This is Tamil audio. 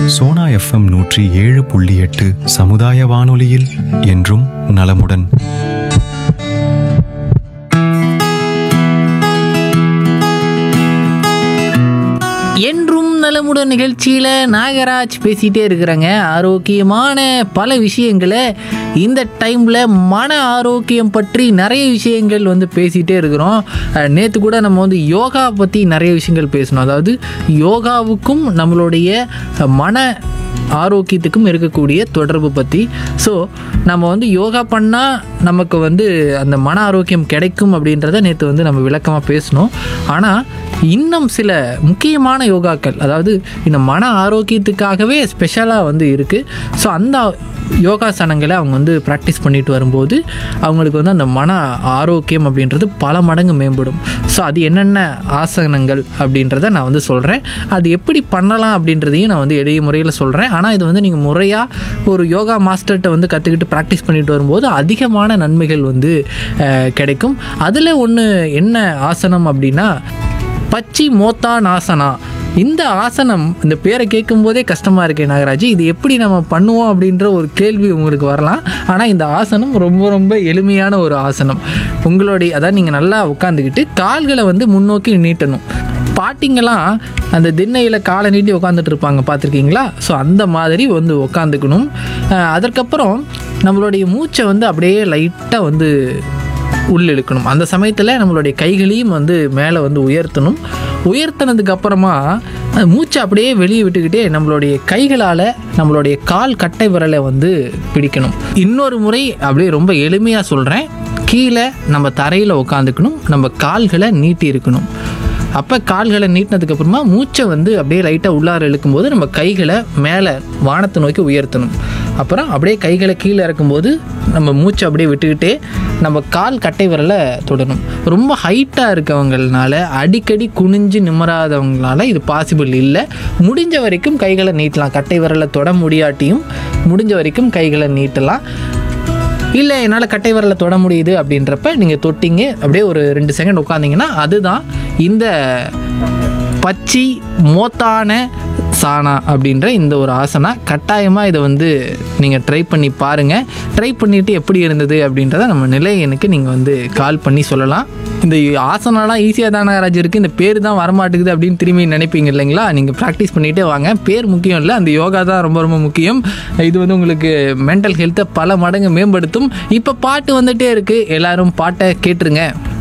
சோனா எஃப்எம் நூற்றி ஏழு புள்ளி எட்டு சமுதாய வானொலியில் என்றும் நலமுடன் என்றும் நலமுடன் நிகழ்ச்சியில் நாகராஜ் பேசிகிட்டே இருக்கிறாங்க ஆரோக்கியமான பல விஷயங்களை இந்த டைமில் மன ஆரோக்கியம் பற்றி நிறைய விஷயங்கள் வந்து பேசிகிட்டே இருக்கிறோம் நேற்று கூட நம்ம வந்து யோகா பற்றி நிறைய விஷயங்கள் பேசணும் அதாவது யோகாவுக்கும் நம்மளுடைய மன ஆரோக்கியத்துக்கும் இருக்கக்கூடிய தொடர்பு பற்றி ஸோ நம்ம வந்து யோகா பண்ணால் நமக்கு வந்து அந்த மன ஆரோக்கியம் கிடைக்கும் அப்படின்றத நேற்று வந்து நம்ம விளக்கமாக பேசணும் ஆனால் இன்னும் சில முக்கியமான யோகாக்கள் அதாவது இந்த மன ஆரோக்கியத்துக்காகவே ஸ்பெஷலாக வந்து இருக்குது ஸோ அந்த யோகாசனங்களை அவங்க வந்து ப்ராக்டிஸ் பண்ணிட்டு வரும்போது அவங்களுக்கு வந்து அந்த மன ஆரோக்கியம் அப்படின்றது பல மடங்கு மேம்படும் ஸோ அது என்னென்ன ஆசனங்கள் அப்படின்றத நான் வந்து சொல்கிறேன் அது எப்படி பண்ணலாம் அப்படின்றதையும் நான் வந்து எளிய முறையில் சொல்கிறேன் ஆனால் இது வந்து நீங்கள் முறையாக ஒரு யோகா மாஸ்டர்கிட்ட வந்து கற்றுக்கிட்டு ப்ராக்டிஸ் பண்ணிட்டு வரும்போது அதிகமான நன்மைகள் வந்து அஹ், கிடைக்கும் அதில் ஒன்று என்ன ஆசனம் அப்படின்னா பச்சி மோத்தானாசனா இந்த ஆசனம் இந்த பேரை கேட்கும் போதே கஷ்டமாக இருக்கே நாகராஜ் இது எப்படி நம்ம பண்ணுவோம் அப்படின்ற ஒரு கேள்வி உங்களுக்கு வரலாம் ஆனால் இந்த ஆசனம் ரொம்ப ரொம்ப எளிமையான ஒரு ஆசனம் உங்களுடைய அதாவது நீங்கள் நல்லா உட்காந்துக்கிட்டு கால்களை வந்து முன்னோக்கி நீட்டணும் பாட்டிங்கெல்லாம் அந்த திண்ணையில் காலை நீட்டி உட்காந்துட்டு இருப்பாங்க பார்த்துருக்கீங்களா ஸோ அந்த மாதிரி வந்து உட்காந்துக்கணும் அஹ் அதற்கப்புறம் நம்மளுடைய மூச்சை வந்து அப்படியே லைட்டாக வந்து உள்ள இழுக்கணும் அந்த சமயத்தில் நம்மளுடைய கைகளையும் வந்து மேலே வந்து உயர்த்தணும் உயர்த்தினதுக்கு அப்புறமா அந்த மூச்சை அப்படியே வெளியே விட்டுக்கிட்டே நம்மளுடைய கைகளால் நம்மளுடைய கால் கட்டை விரலை வந்து பிடிக்கணும் இன்னொரு முறை அப்படியே ரொம்ப எளிமையாக சொல்கிறேன் கீழே நம்ம தரையில் உட்காந்துக்கணும் நம்ம கால்களை நீட்டி இருக்கணும் அப்போ கால்களை நீட்டினதுக்கு அப்புறமா மூச்சை வந்து அப்படியே லைட்டாக உள்ளார இழுக்கும்போது நம்ம கைகளை மேலே வானத்தை நோக்கி உயர்த்தணும் அப்புறம் அப்படியே கைகளை கீழே இறக்கும்போது நம்ம மூச்சை அப்படியே விட்டுக்கிட்டே நம்ம கால் கட்டை விரலை தொடணும் ரொம்ப ஹைட்டாக இருக்கவங்கனால அடிக்கடி குனிஞ்சு நிம்மராதவங்களால இது பாசிபிள் இல்லை முடிஞ்ச வரைக்கும் கைகளை நீட்டலாம் கட்டை விரலை தொட முடியாட்டியும் முடிஞ்ச வரைக்கும் கைகளை நீட்டலாம் இல்லை என்னால் கட்டை விரலை தொட முடியுது அப்படின்றப்ப நீங்கள் தொட்டிங்க அப்படியே ஒரு ரெண்டு செகண்ட் உட்காந்திங்கன்னா அதுதான் இந்த பச்சி மோத்தான சானா அப்படின்ற இந்த ஒரு ஆசனா கட்டாயமாக இதை வந்து நீங்கள் ட்ரை பண்ணி பாருங்கள் ட்ரை பண்ணிவிட்டு எப்படி இருந்தது அப்படின்றத நம்ம நிலை எனக்கு நீங்கள் வந்து கால் பண்ணி சொல்லலாம் இந்த ஆசனாலாம் ஈஸியாக தானே ராஜ் இருக்குது இந்த பேர் தான் வரமாட்டேங்குது அப்படின்னு திரும்பி நினைப்பீங்க இல்லைங்களா நீங்கள் ப்ராக்டிஸ் பண்ணிகிட்டே வாங்க பேர் முக்கியம் இல்லை அந்த யோகா தான் ரொம்ப ரொம்ப முக்கியம் இது வந்து உங்களுக்கு மென்டல் ஹெல்த்தை பல மடங்கு மேம்படுத்தும் இப்போ பாட்டு வந்துட்டே இருக்குது எல்லாரும் பாட்டை கேட்டுருங்க